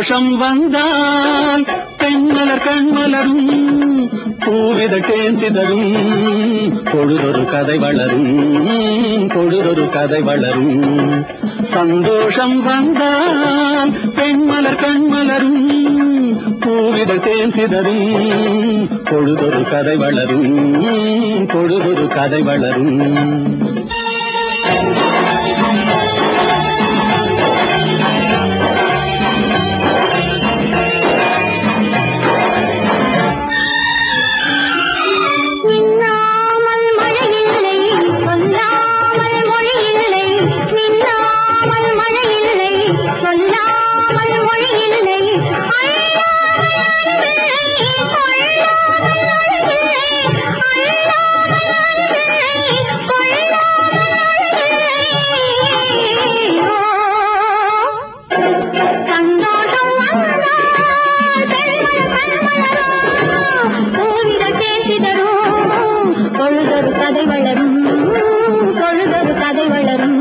சந்தோஷம் வந்தால் பெண்மலர் கண்மலரும் பூவித தேஞ்சிதரும் பொழுதொரு கதை வளரும் பொழுதொரு கதை வளரும் சந்தோஷம் வந்தால் பெண்மலர் கண்மலரும் பூவித தேஞ்சிதரும் பொழுதொரு கதை வளரும் பொழுதொரு கதை வளரும் மின்னாமல் மழையில்லை சொல்லாமல் மொழியில்லை மின்னாமல் மழையில்லை சொல்லாமல் மொழியில்லை சந்தோஷம் வந்தால் பெண்கள் மனமலரும் பூவிதழ் தேசிதரும் பொழுதொரு கதை வளரும் பொழுதொரு கதை வளரும்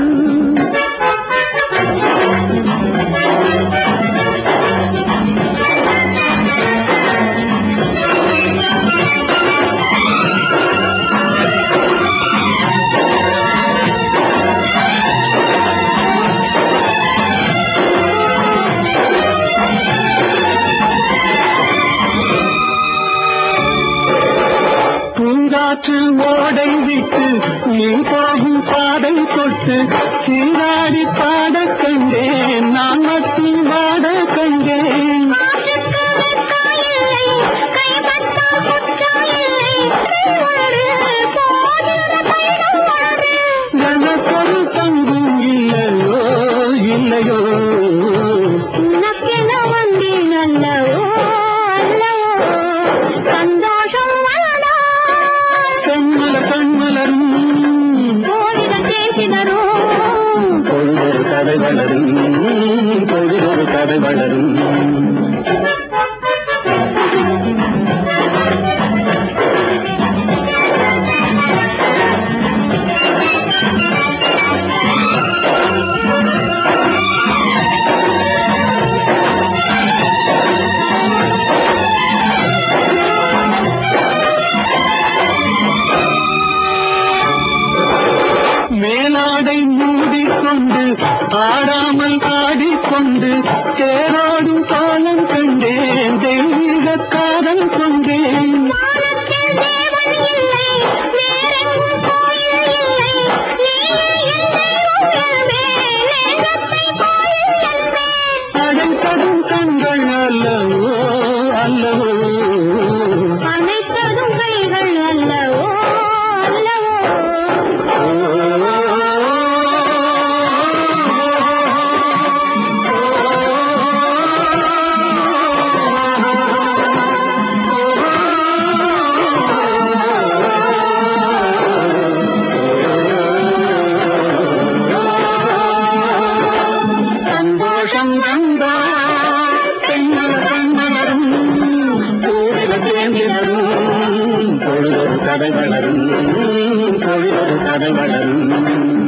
பூங்காற்று ஓடை விட்டு நீ போகும் பாதை தொட்டு சீராடி பாட கண்டேன் நான் மட்டும் வாட கண்டேன் காற்றுக்கு வெட்காயில்லை, கைப்பட்டால் குற்றமில்லை. ஒரு போதிருந்த பயணம் ஒன்று. எனக்கொரு தங்கும் இல்லையோ இல்லையோ உனக்கென வந்தேன் அல்லவோ, அல்லவோ. சந்தோஷம் வந்தால் கண்மல கண்மலரும் கோவிதழ் தேசிதரும். பொழுதொரு கதை வளரும் பொழுதொரு கதை வளரும் மேலாடை மூடிக்கொண்டு ஆடாமல் ஆடிக்கொண்டு தேரோடும் காலம் கண்டேன் தெய்வீக காதல் கொண்டேன் வானத்தில் தேவன் இல்லை, வேறெங்கும் கோயில் இல்லை. நீயே என் தெய்வம் என்பேன், நேசத்தை கோயில் என்பேன். அடைக்கடும் கண்கள் அல்லவோ அல்லவோ அனைத்ததும் கைகள் அல்லவோ அல்லவோ சந்தோஷம் வந்தா பெண்ணர் கண்ணரும் பூவில தேர்ந்திடரும் பொழுதொரு கதை வளரும் பொழுதொரு கதை வளரும்